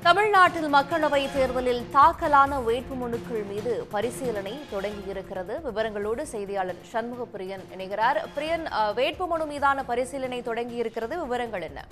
தமிழ்நாட்டில் மக்களவை தேர்தலில் தாக்கலான வேட்புமனுக்கள் மீது பரிசீலனை தொடங்கியிருக்கிறது விவரங்களோடு செய்தியாளர் சண்முக பிரியன் இணைகிறார் பிரியன் அஹ், வேட்புமனு மீதான பரிசீலனை தொடங்கியிருக்கிறது விவரங்கள் என்ன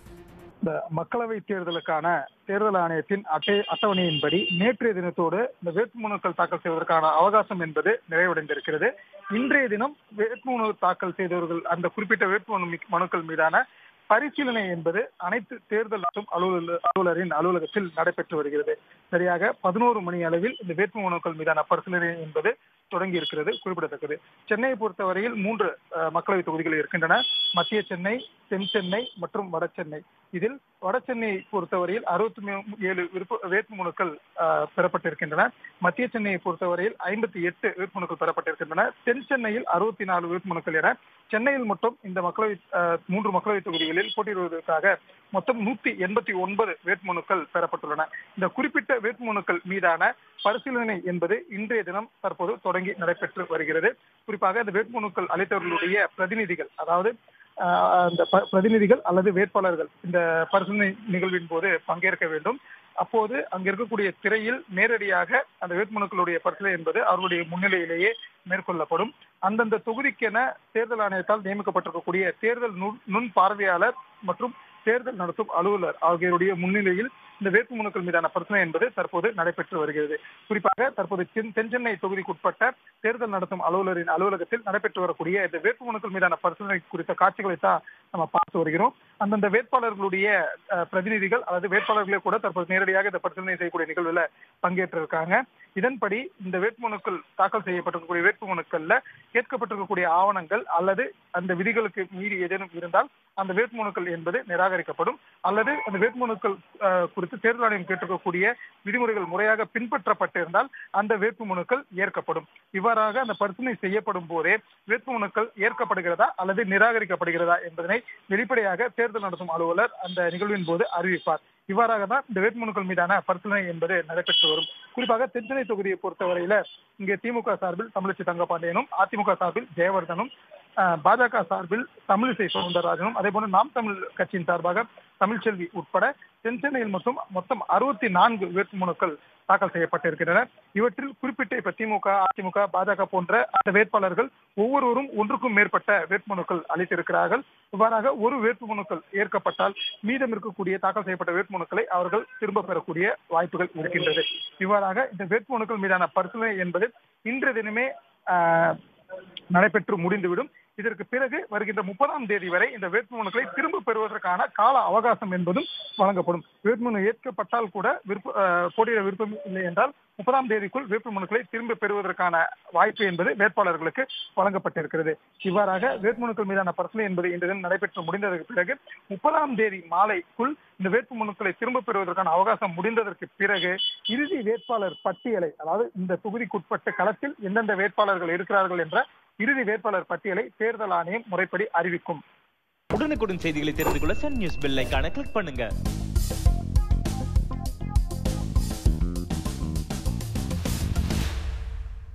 இந்த மக்களவை தேர்தலுக்கான தேர்தல் ஆணையத்தின் அட்டை அட்டவணையின்படி நேற்றைய தினத்தோடு இந்த வேட்புமனுக்கள் தாக்கல் செய்வதற்கான அவகாசம் என்பது நிறைவடைந்திருக்கிறது இன்றைய தினம் வேட்புமனு தாக்கல் செய்தவர்கள் அந்த குறிப்பிட்ட வேட்புமனு மி- மனுக்கள் மீதான பரிசீலனை என்பது அனைத்து தேர்தல் மற்றும் அலுவலர் அலுவலரின் அலுவலகத்தில் நடைபெற்று வருகிறது சரியாக பதினோரு மணி அளவில் இந்த வேட்புமனுக்கள் மீதான பரிசீலனை என்பது தொடங்கி இருக்கிறது குறிப்பிடத்தக்கது சென்னையை பொறுத்தவரையில் மூன்று அஹ், மக்களவை தொகுதிகள் இருக்கின்றன மத்திய சென்னை தென் சென்னை மற்றும் வட சென்னை இதில் வட சென்னையை பொறுத்தவரையில் அறுபத்தி ஏழு விருப்ப வேட்புமனுக்கள் அஹ், பெறப்பட்டிருக்கின்றன மத்திய சென்னையை பொறுத்தவரையில் ஐம்பத்தி எட்டு வேட்புமனுக்கள் பெறப்பட்டிருக்கின்றன தென் சென்னையில் அறுபத்தி நாலு வேட்புமனுக்கள் என சென்னையில் மட்டும் இந்த மக்களவை அஹ், மூன்று மக்களவை தொகுதிகளில் போட்டியிடுவதற்காக மொத்தம் நூத்தி எண்பத்தி ஒன்பது வேட்புமனுக்கள் பெறப்பட்டுள்ளன இந்த குறிப்பிட்ட வேட்புமனுக்கள் மீதான பரிசீலனை என்பது இன்றைய தினம் தற்போது தொடங்கி நடைபெற்று வருகிறது குறிப்பாக இந்த வேட்புமனுக்கள் அளித்தவர்களுடைய பிரதிநிதிகள் அதாவது ஆஹ், அந்த ப- பிரதிநிதிகள் அல்லது வேட்பாளர்கள் இந்த பரிசீலனை நிகழ்வின் போது பங்கேற்க வேண்டும் அப்போது அங்க இருக்கக்கூடிய திரையில் நேரடியாக அந்த வேட்புமனுக்களுடைய பரிசீலனை என்பது அவர்களுடைய முன்னிலையிலேயே மேற்கொள்ளப்படும் அந்தந்த தொகுதிக்கென தேர்தல் ஆணையத்தால் நியமிக்கப்பட்டிருக்கக்கூடிய தேர்தல் நுண் நுண் பார்வையாளர் மற்றும் தேர்தல் நடத்தும் அலுவலர் ஆகியோருடைய முன்னிலையில் இந்த வேட்புமனுக்கள் மீதான பரிசீலனை என்பது தற்போது நடைபெற்று வருகிறது குறிப்பாக தற்போது தென் தென் சென்னை தொகுதிக்குட்பட்ட தேர்தல் நடத்தும் அலுவலரின் அலுவலகத்தில் நடைபெற்று வரக்கூடிய இந்த வேட்புமனுக்கள் மீதான பரிசீலனை குறித்த காட்சிகளை தான் நம்ம பார்த்து வருகிறோம் அந்தந்த வேட்பாளர்களுடைய அஹ், பிரதிநிதிகள் அல்லது வேட்பாளர்களே கூட தற்போது நேரடியாக இந்த பரிசீலனை செய்யக்கூடிய நிகழ்வுல பங்கேற்றிருக்காங்க இதன்படி இந்த வேட்புமனுக்கள் தாக்கல் செய்யப்பட்டிருக்கக்கூடிய வேட்புமனுக்கள்ல கேட்கப்பட்டிருக்கக்கூடிய ஆவணங்கள் அல்லது அந்த விதிகளுக்கு மீறி ஏதேனும் இருந்தால் அந்த வேட்புமனுக்கள் என்பது நிராகரிக்கப்படும் அல்லது அந்த வேட்புமனுக்கள் அஹ், குறித்து தேர்தல் ஆணையம் கேட்டிருக்கக்கூடிய விதிமுறைகள் முறையாக பின்பற்றப்பட்டிருந்தால் அந்த வேட்புமனுக்கள் ஏற்கப்படும் இவ்வாறாக அந்த பரிசீலனை செய்யப்படும் போதே வேட்புமனுக்கள் ஏற்கப்படுகிறதா அல்லது நிராகரிக்கப்படுகிறதா என்பதனை வெளிப்படையாக தேர்தல் நடத்தும் அலுவலர் அந்த நிகழ்வின் போது அறிவிப்பார் இவ்வாறாக தான் இந்த வேட்புமனுக்கள் மீதான பரிசீலனை என்பது நடைபெற்று வரும் குறிப்பாக தென்சென்னை தொகுதியை பொறுத்தவரையில இங்கே திமுக சார்பில் தமிழச்சி தங்கபாண்டியனும் அதிமுக சார்பில் ஜெயவர்தனும் அஹ், பாஜக சார்பில் தமிழிசை சவுந்தரராஜனும் அதே போல நாம் தமிழ் கட்சியின் சார்பாக தமிழ்ச்செல்வி உட்பட தென்சென்னையில் மட்டும் மொத்தம் அறுபத்தி நான்கு வேட்புமனுக்கள் தாக்கல் செய்யப்பட்டிருக்கின்றன இவற்றில் குறிப்பிட்ட இப்ப திமுக அதிமுக பாஜக போன்ற அந்த வேட்பாளர்கள் ஒவ்வொருவரும் ஒன்றுக்கும் மேற்பட்ட வேட்புமனுக்கள் அளித்திருக்கிறார்கள் இவ்வாறாக ஒரு வேட்புமனுக்கள் ஏற்கப்பட்டால் மீதம் இருக்கக்கூடிய தாக்கல் செய்யப்பட்ட வேட்புமனுக்களை அவர்கள் திரும்ப பெறக்கூடிய வாய்ப்புகள் இருக்கின்றது இவ்வாறாக இந்த வேட்புமனுக்கள் மீதான பரிசீலனை என்பது இன்று தினமே ஆஹ், நடைபெற்று முடிந்துவிடும் இதற்கு பிறகு வருகின்ற முப்பதாம் தேதி வரை இந்த வேட்புமனுக்களை திரும்ப பெறுவதற்கான கால அவகாசம் என்பதும் வழங்கப்படும் வேட்புமனு ஏற்கப்பட்டால் கூட விருப்ப ஆஹ், போட்டியிட விருப்பம் இல்லை என்றால் முப்பதாம் தேதிக்குள் வேட்புமனுக்களை திரும்ப பெறுவதற்கான வாய்ப்பு என்பது வேட்பாளர்களுக்கு வழங்கப்பட்டிருக்கிறது இவ்வாறாக வேட்புமனுக்கள் மீதான பரிசீலனை என்பது இன்று தினம் நடைபெற்று முடிந்ததற்கு பிறகு முப்பதாம் தேதி மாலைக்குள் இந்த வேட்புமனுக்களை திரும்ப பெறுவதற்கான அவகாசம் முடிந்ததற்கு பிறகு இறுதி வேட்பாளர் பட்டியலை அதாவது இந்த தொகுதிக்குட்பட்ட களத்தில் எந்தெந்த வேட்பாளர்கள் இருக்கிறார்கள் என்ற இறுதி வேட்பாளர் பட்டியலை தேர்தல் ஆணையம் முறைப்படி அறிவிக்கும் உடனுக்குடன் செய்திகளை தெரிந்து கொள்ள சன் நியூஸ் பெல் ஐகானை கிளிக் பண்ணுங்க